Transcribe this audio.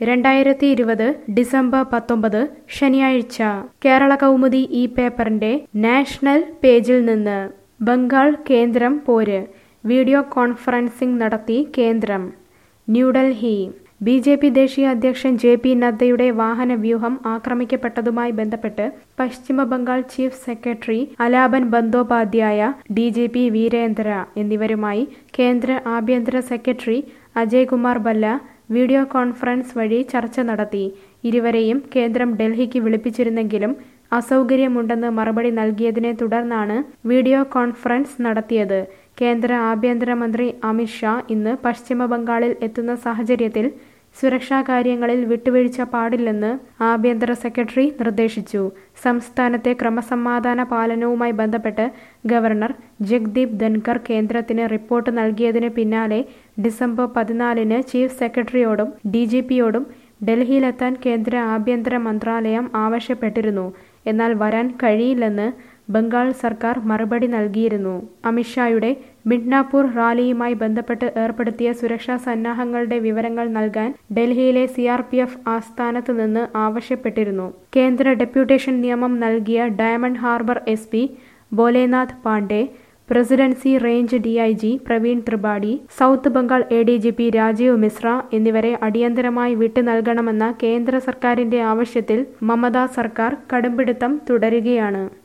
രണ്ടായിരത്തി ഇരുപത് ഡിസംബർ പത്തൊമ്പത് ശനിയാഴ്ച കേരള കൗമുദി ഈ പേപ്പറിന്റെ നാഷണൽ പേജിൽ നിന്ന് ബംഗാൾ കേന്ദ്രം പോര് വീഡിയോ കോൺഫറൻസിംഗ് നടത്തി കേന്ദ്രം ന്യൂഡൽഹി ബി ജെ പി ദേശീയ അധ്യക്ഷൻ ജെ പി നദ്ദയുടെ വാഹന വ്യൂഹം ആക്രമിക്കപ്പെട്ടതുമായി ബന്ധപ്പെട്ട് പശ്ചിമ Bengal chief secretary Alapan Bandopadhyay D G P Virendra എന്നിവരുമായി കേന്ദ്ര ആഭ്യന്തര secretary Ajay Kumar Bhalla video conference വഴി ചർച്ച നടത്തി ഇരുവരെയും കേന്ദ്രം ഡൽഹിക്ക് വിളിപ്പിച്ചിരുന്നെങ്കിലും അസൗകര്യമുണ്ടെന്ന് മറുപടി നൽകിയതിനെ തുടർന്നാണ് വീഡിയോ കോൺഫറൻസ് നടത്തിയത് കേന്ദ്ര ആഭ്യന്തരമന്ത്രി അമിത് ഷാ ഇന്ന് പശ്ചിമ ബംഗാളിൽ എത്തുന്ന സാഹചര്യത്തിൽ സുരക്ഷാ കാര്യങ്ങളിൽ വിട്ടുവീഴ്ച പാടില്ലെന്ന് ആഭ്യന്തര സെക്രട്ടറി നിർദ്ദേശിച്ചു സംസ്ഥാനത്തെ ക്രമസമാധാന പാലനവുമായി ബന്ധപ്പെട്ട് ഗവർണർ ജഗ്ദീപ് ധൻകർ കേന്ദ്രത്തിന് റിപ്പോർട്ട് നൽകിയതിന് പിന്നാലെ ഡിസംബർ പതിനാലിന് ചീഫ് സെക്രട്ടറിയോടും ഡി ജി പിയോടും ഡൽഹിയിലെത്താൻ കേന്ദ്ര ആഭ്യന്തര മന്ത്രാലയം ആവശ്യപ്പെട്ടിരുന്നു എന്നാൽ വരാൻ കഴിയില്ലെന്ന് ബംഗാൾ സർക്കാർ മറുപടി നൽകിയിരുന്നു അമിത്ഷായുടെ മിഡ്നാപൂർ റാലിയുമായി ബന്ധപ്പെട്ട് ഏർപ്പെടുത്തിയ സുരക്ഷാ സന്നാഹങ്ങളുടെ വിവരങ്ങൾ നൽകാൻ ഡൽഹിയിലെ സി ആർ പി എഫ് ആസ്ഥാനത്ത് നിന്ന് ആവശ്യപ്പെട്ടിരുന്നു കേന്ദ്ര ഡെപ്യൂട്ടേഷൻ നിയമം നൽകിയ Diamond Harbour S P Bholenath Pandey presidency range D I G Praveen Tripathi south Bengal A D G P Rajeev Mishra എന്നിവരെ അടിയന്തരമായി വിട്ടു നൽകണമെന്ന കേന്ദ്ര സർക്കാരിന്റെ ആവശ്യത്തിൽ മമതാ സർക്കാർ കടുംപിടുത്തം തുടരുകയാണ്